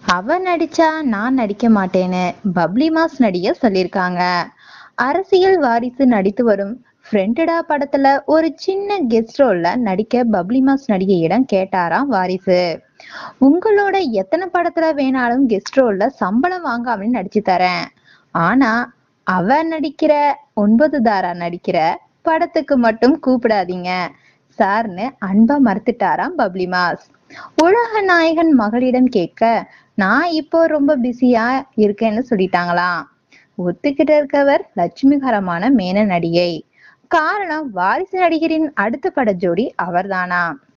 அவ நடிச்சா நான் நடிக்க மாட்டேன்னு பப்ளி மாஸ் நடிகை சொல்லியிருக்காங்க அரசியல் வாரிசு நடித்து வரும் ஃப்ரெண்டடா படத்துல ஒரு சின்ன கெஸ்ட் ரோல்ல நடிக்க பப்ளி மாஸ் நடிகையிடம் கேட்டாராம் வாரிசு உங்களோட எத்தனை படத்துல வேணாலும் கெஸ்ட் ரோல்ல சம்பளம் வாங்காமலே நடிச்சு தரேன் ஆனா அவ நடிக்கிற ஒன்பது தாரா நடிக்கிற படத்துக்கு மட்டும் கூப்பிடாதீங்க சார்னு அன்பா மறுத்துட்டாராம் பப்ளி மாஸ் உலக நாயகன் மகளிடம் கேட்க நான் இப்போ ரொம்ப பிஸியா இருக்கேன்னு சொல்லிட்டாங்களாம் ஒத்துக்கிட்டு இருக்கவர் லட்சுமிகரமான மேன நடிகை காரணம் வாரிசு நடிகரின் அடுத்த பட ஜோடி அவர்தானா